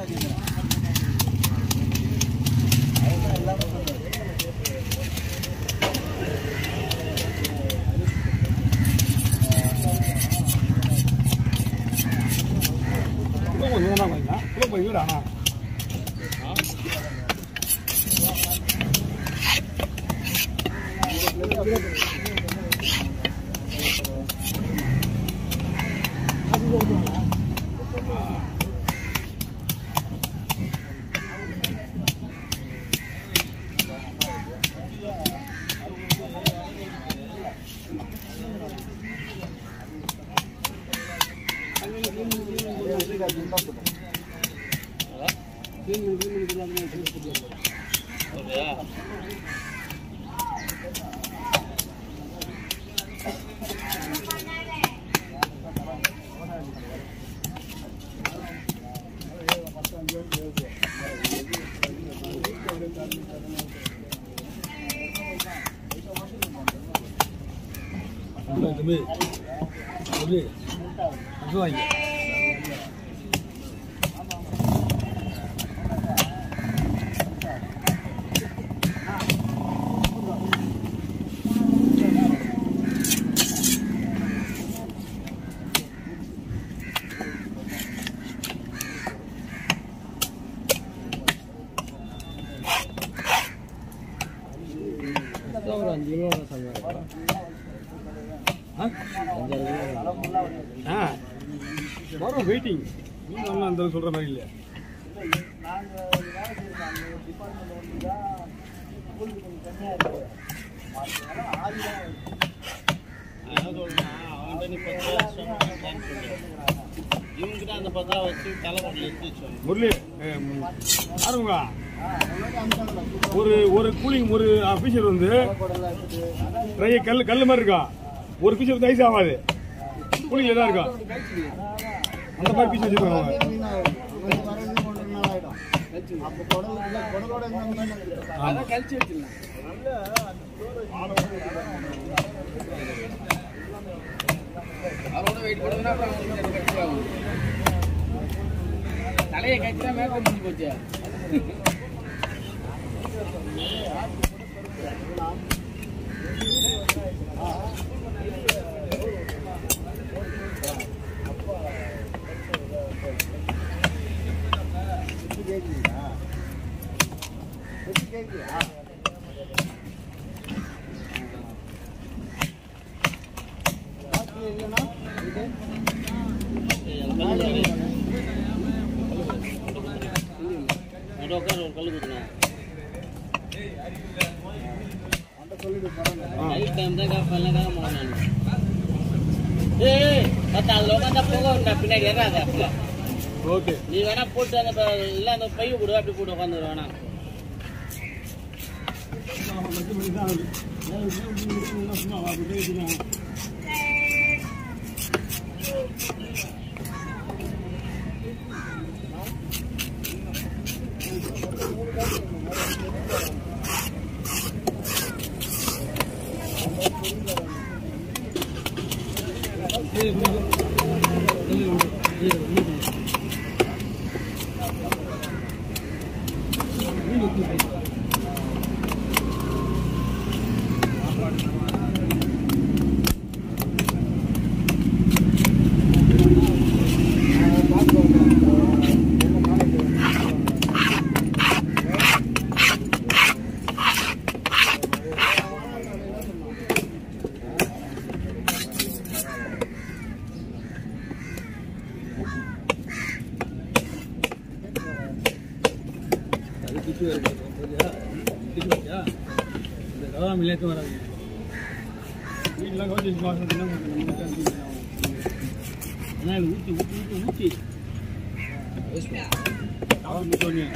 கூட கொஞ்சம் தான் கொஞ்சம் கூட போய் வீடு ஆனா தம்பி தம்பி அது வாங்கி ஒரு அஞ்சு கிலோ சொல்லுவாங்க ஆ வரும் வெயிட்டிங் நீங்கள் ஒன்றும் அந்த சொல்கிற மாதிரி இல்லையா இவங்கிட்ட அந்த பத்திரம் வச்சு தலைமுறையில் எடுத்து வச்சோம் முரளி ஏ, ம், பாருங்க ஒரு ஒரு கூலிங் ஒரு ஃபீச்சர் வந்து ட்ரை கல் கல் மாதிரி இருக்கா ஒரு ஃபீச்சர் வந்து ஐஸ் ஆகாது கூலிங் தான் இருக்கா அந்த மாதிரி ஃபீச்சர் வச்சுருக்காங்க அதான் கழிச்சு வச்சிருந்தேன் அவரோட வெயிட் போடுதுன்னா அப்புறம் அவங்களுக்கு அது கட்சி ஆகும் தலையை கட்சினா மேற்க முடிஞ்சு போச்சு உட்கார ஒரு கல்லு குத்துனேன் நைட் டைம் தான் காப்பெல்லாம் காக்க மாட்டேன் ஏய் பத்து அதுல உட்காந்தா போக விட்டா பின்னாடி ஏறாத அப்பல ஓகே நீ வேணா போட்டு அந்த ப- இல்ல அந்த பைய போடு அப்படி போட்டு உட்காந்து வேணா அது கிட்டு வருது சரியா கிட்டு வச்சியா இந்த கலாம் இல்லையாச்சும் வராது வீட்டெலாம் கவச்சி வச்சு மாதம் என்ன பண்ணுறது ஏன்னா இது ஊத்தி ஊத்தி ஊத்தி ஊத்தி கலாம் முத்தோனி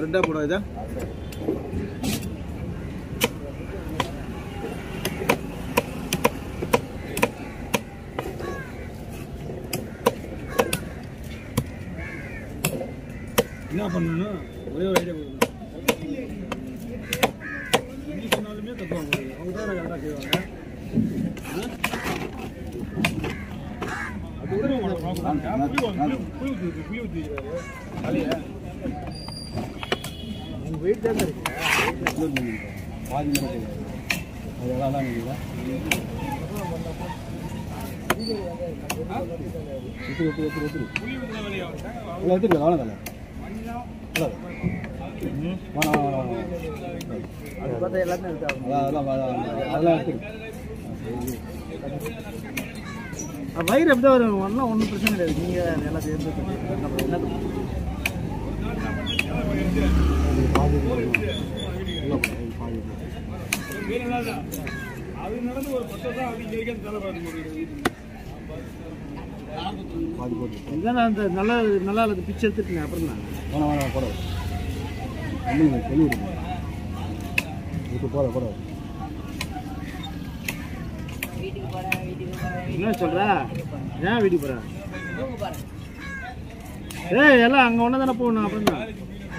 ரெண்டா போடுவா இதா என்ன பண்ணணும் ஒரே ஒரு ஐடியா கொடுக்கணும் நீ சொன்னாலுமே தப்புவாங்க அவங்க தான் கரெக்டாக செய்வாங்க அது கூட உங்களோட problem தான். புளி ஊத்து- புளி ஊத்து- புளி ஊத்திக்கிறாரு. தலையை. உங்கள் வெயிட் தான் இருக்கு பாதி மணி தெரியாது அது எவ்வளோ தான் இருக்குதா எத்து எத்து எத்து எத்து புளி ஊத்துன வேலையா? இல்லை எடுத்துருக்கேன் அவ்வளோ தானே வேணாம் வேணாம் வேணாம் அது பார்த்தா எல்லாத்தையும் எடுத்தாங்க அதெல்லாம் அதெல்லாம் அதெல்லாம் எடுத்துருக்கு வயிறு எப்படி வரும் ஒன்றும் ஒன்றும் பிரச்சனை கிடையாது நீங்கள் எல்லாத்தையும் எடுத்து நம்ம என்ன பாதி இல்லை பாதி வேற ஏதாவது? அது நடந்து ஒரு பத்து வருஷம் அது இங்க வரைக்கும் தலை பார்க்க முடியுது பாதி போட்டு இதுதான் அந்த நல்லா நல்லா இருக்கு பிச்சை எடுத்துட்டேன் அப்புறம் தான் வேணாம் வேணாம் போட இல்லைங்க சொல்லி விடுங்க இப்போ போட போட என்ன சொல்ற ஏன் வீட்டுக்கு போற ஏய் எல்லாம் அங்க ஒண்ணு தானே போகணும் அப்புறம் தான்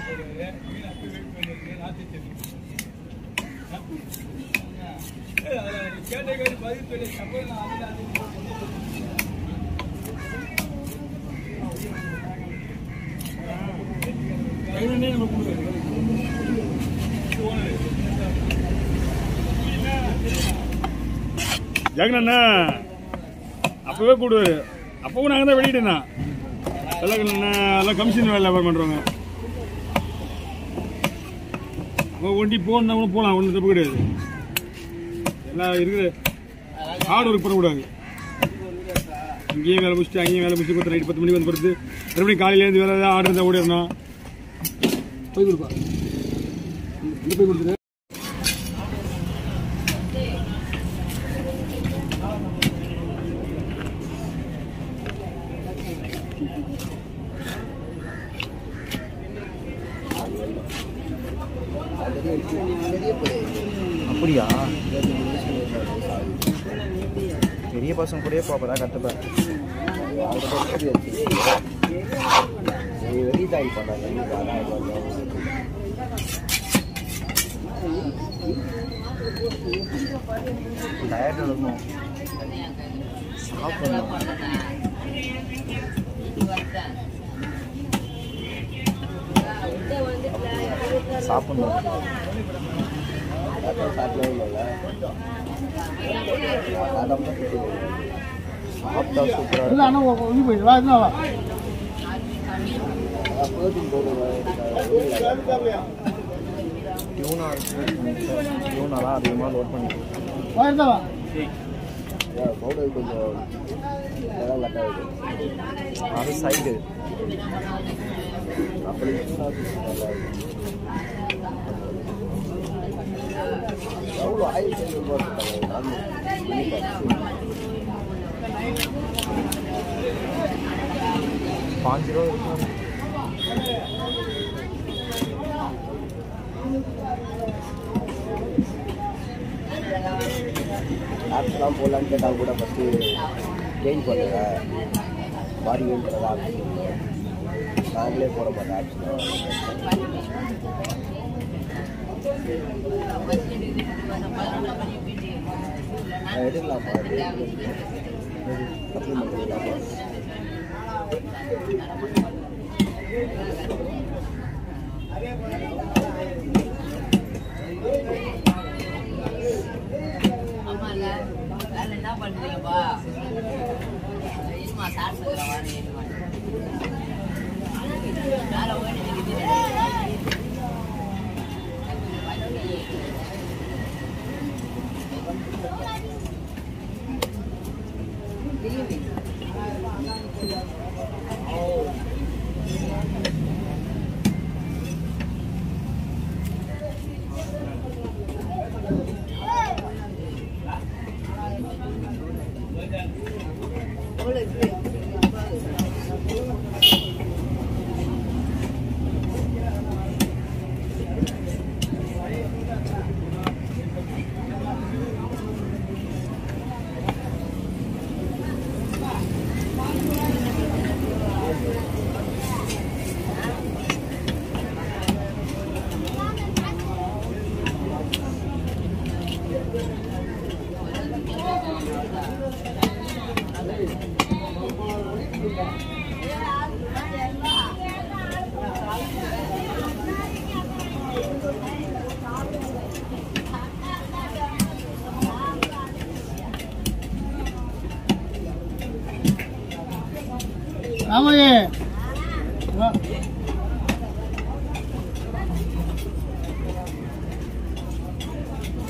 கைவினை நம்ம கொடுக்குறது. ஜெகனண்ணா அப்பவே கூடுவாரு அப்பவும் நாங்கள் தான் வெளியிட்டேண்ணா எல்லாம் எல்லாம் கமிஷன் வேலை வியாபாரம் பண்ணுறவங்க அவங்க ஒண்டி போகணுன்னா கூட போகலாம் ஒன்றும் தப்பு கிடையாது எல்லாம் இருக்குது ஹார்ட் ஒர்க் பண்ணக்கூடாது இங்கேயும் வேலை முடிச்சுட்டு அங்கேயும் வேலை முடிச்சு பத்து நைட் பத்து மணிக்கு வந்து படுத்து மறுபடியும் காலையிலேருந்து வேலை ஏதாவது ஆர்டர் இருந்தால் ஓடிடணும் போய் கொடுப்பா இங்கே போய் கொடுத்துரு அப்படியா பெரிய பசங்க கூடயே போப்பதான் கற்றுப்பேன் டயர்ட் இருக்கும் சாப்பிடணும் சாப்பிடணும் சாப்பிட்டா சூப்பராக இல்லை ஆனால் ஒளி போயிடு வா என்ன வா டியூனா டியூனாலாம் அதிகமாக லோட் பண்ணி வா இருந்தா வா அது சைடு பாஞ்சு ரூபா இருக்கும் ஆப்ஸ்லாம் போடலான்னு கேட்டால் கூட ஃபஸ்ட்டு சேஞ்ச் பண்ணுங்க பாடி கெயின் பண்ணதா நாங்களே போட மாட்டோம் ஆப்ஸ்லாம் எடுக்கலாமா சப்ளிமெண்ட் எடுக்கலாமா என்ன பண்றீங்கப்பா இருமா சாப்பிட்டு வரேன் வேலை ஓடிட்டு இருக்குது ஆமாயே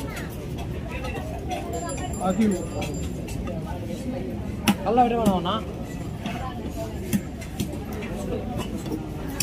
அதிமுக நல்லா விட வேணாம்ண்ணா